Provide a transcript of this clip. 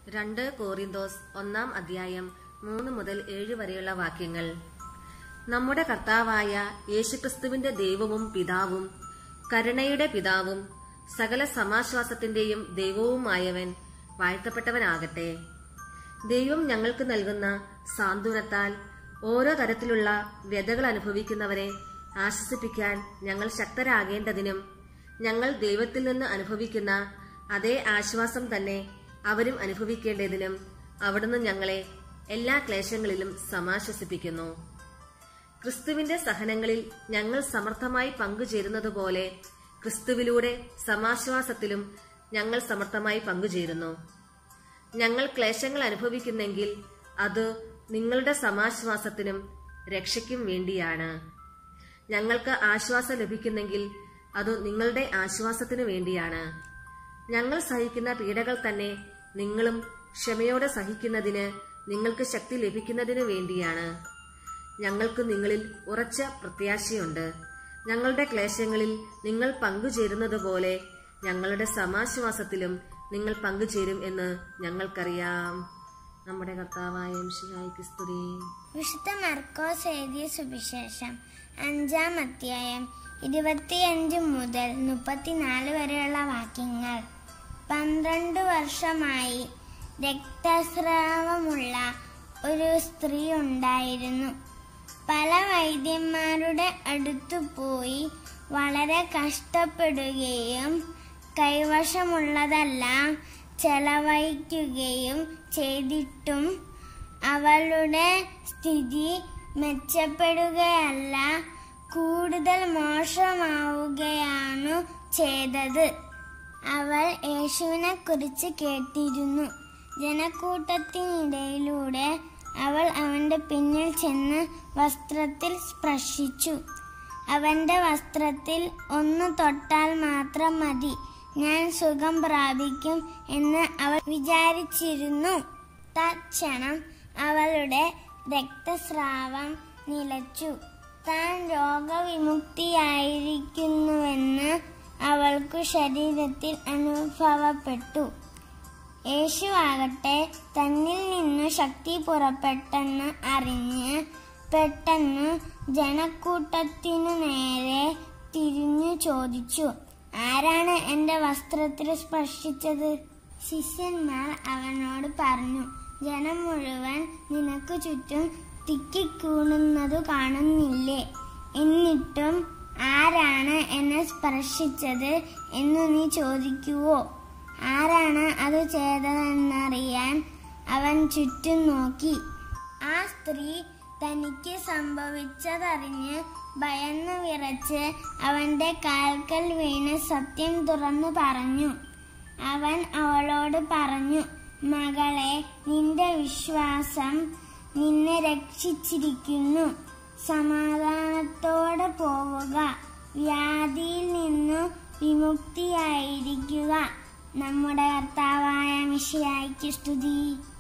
രണ്ട് കോറിന്തോസ് ഒന്നാം അധ്യായം മൂന്ന് മുതൽ ഏഴ് വരെയുള്ള വാക്യങ്ങൾ നമ്മുടെ കർത്താവായ യേശുക്രിസ്തുവിന്റെ ദൈവവും പിതാവും കരുണയുടെ പിതാവും സകല സമാശ്വാസത്തിന്റെയും ദൈവവുമായവൻ വാഴ്ത്തപ്പെട്ടവനാകട്ടെ ദൈവം ഞങ്ങൾക്ക് നൽകുന്ന സാന്ത്വനത്താൽ ഓരോ തരത്തിലുള്ള വ്യതകൾ അനുഭവിക്കുന്നവരെ ആശ്വസിപ്പിക്കാൻ ഞങ്ങൾ ശക്തരാകേണ്ടതിനും ഞങ്ങൾ ദൈവത്തിൽ നിന്ന് അനുഭവിക്കുന്ന അതേ ആശ്വാസം തന്നെ അവരും അനുഭവിക്കേണ്ടതിനും അവിടുന്ന് ഞങ്ങളെ എല്ലാ ക്ലേശങ്ങളിലും സമാശ്വസിപ്പിക്കുന്നു ക്രിസ്തുവിന്റെ സഹനങ്ങളിൽ ഞങ്ങൾ സമർത്ഥമായി പങ്കുചേരുന്നതുപോലെ ക്രിസ്തുവിലൂടെ സമാശ്വാസത്തിലും ഞങ്ങൾ സമർത്ഥമായി പങ്കുചേരുന്നു ഞങ്ങൾ ക്ലേശങ്ങൾ അനുഭവിക്കുന്നെങ്കിൽ അത് നിങ്ങളുടെ സമാശ്വാസത്തിനും രക്ഷയ്ക്കും വേണ്ടിയാണ് ഞങ്ങൾക്ക് ആശ്വാസം ലഭിക്കുന്നെങ്കിൽ അത് നിങ്ങളുടെ ആശ്വാസത്തിനു വേണ്ടിയാണ് ഞങ്ങൾ സഹിക്കുന്ന പീഡകൾ തന്നെ നിങ്ങളും ക്ഷമയോടെ സഹിക്കുന്നതിന് നിങ്ങൾക്ക് ശക്തി ലഭിക്കുന്നതിനു വേണ്ടിയാണ് ഞങ്ങൾക്ക് നിങ്ങളിൽ ഉറച്ച പ്രത്യാശയുണ്ട് ഞങ്ങളുടെ ക്ലേശങ്ങളിൽ നിങ്ങൾ പങ്കുചേരുന്നത് പോലെ ഞങ്ങളുടെ സമാശ്വാസത്തിലും നിങ്ങൾ പങ്കുചേരും എന്ന് ഞങ്ങൾക്കറിയാം നമ്മുടെ കർത്താവായ മിശിഹായ്ക്ക് സ്തുതി വിശുദ്ധ മർക്കോസ് എഴുതിയ സുവിശേഷം അഞ്ചാം അധ്യായം ഇരുപത്തിയഞ്ച് മുതൽ മുപ്പത്തിനാല് വരെയുള്ള വാക്യങ്ങൾ പന്ത്രണ്ട് വർഷമായി രക്തസ്രാവമുള്ള ഒരു സ്ത്രീ ഉണ്ടായിരുന്നു പല വൈദ്യന്മാരുടെ അടുത്തു പോയി വളരെ കഷ്ടപ്പെടുകയും കൈവശമുള്ളതെല്ലാം ചെലവഴിക്കുകയും ചെയ്തിട്ടും അവളുടെ സ്ഥിതി മെച്ചപ്പെടുകയല്ല കൂടുതൽ മോശമാവുകയാണു ചെയ്തത് അവൾ യേശുവിനെ കുറിച്ച് കേട്ടിരുന്നു ജനക്കൂട്ടത്തിനിടയിലൂടെ അവൾ അവന്റെ പിന്നിൽ ചെന്ന് വസ്ത്രത്തിൽ സ്പർശിച്ചു അവന്റെ വസ്ത്രത്തിൽ ഒന്ന് തൊട്ടാൽ മാത്രം മതി ഞാൻ സുഖം പ്രാപിക്കും എന്ന് അവൾ വിചാരിച്ചിരുന്നു തക്ഷണം അവളുടെ രക്തസ്രാവം നിലച്ചു താൻ രോഗവിമുക്തിയായിരിക്കുന്നുവെന്ന് അവൾക്കു ശരീരത്തിൽ അനുഭവപ്പെട്ടു യേശു ആകട്ടെ തന്നിൽ നിന്നു ശക്തി പുറപ്പെട്ടെന്ന് അറിഞ്ഞ് പെട്ടെന്ന് ജനക്കൂട്ടത്തിനു നേരെ തിരിഞ്ഞു ചോദിച്ചു ആരാണ് എന്റെ വസ്ത്രത്തിൽ സ്പർശിച്ചത് ശിഷ്യന്മാർ അവനോട് പറഞ്ഞു ജനം മുഴുവൻ നിനക്ക് ചുറ്റും തിക്കിക്കൂണുന്നതു കാണുന്നില്ലേ എന്നിട്ടും ആരാണ് എന്നെ സ്പർശിച്ചത് എന്ന് നീ ചോദിക്കുവോ ആരാണ് അത് ചെയ്തതെന്നറിയാൻ അവൻ ചുറ്റും നോക്കി ആ സ്ത്രീ തനിക്ക് സംഭവിച്ചതറിഞ്ഞ് ഭയന്നു വിറച്ച് അവന്റെ കാൽക്കൽ വീണ് സത്യം തുറന്നു പറഞ്ഞു അവൻ അവളോട് പറഞ്ഞു മകളെ നിന്റെ വിശ്വാസം നിന്നെ രക്ഷിച്ചിരിക്കുന്നു സമാധാനത്തോടെ പോവുക വ്യാധിയിൽ നിന്നു വിമുക്തിയായിരിക്കുക നമ്മുടെ കർത്താവായ മിഷിയായിക്ക് സ്തുതി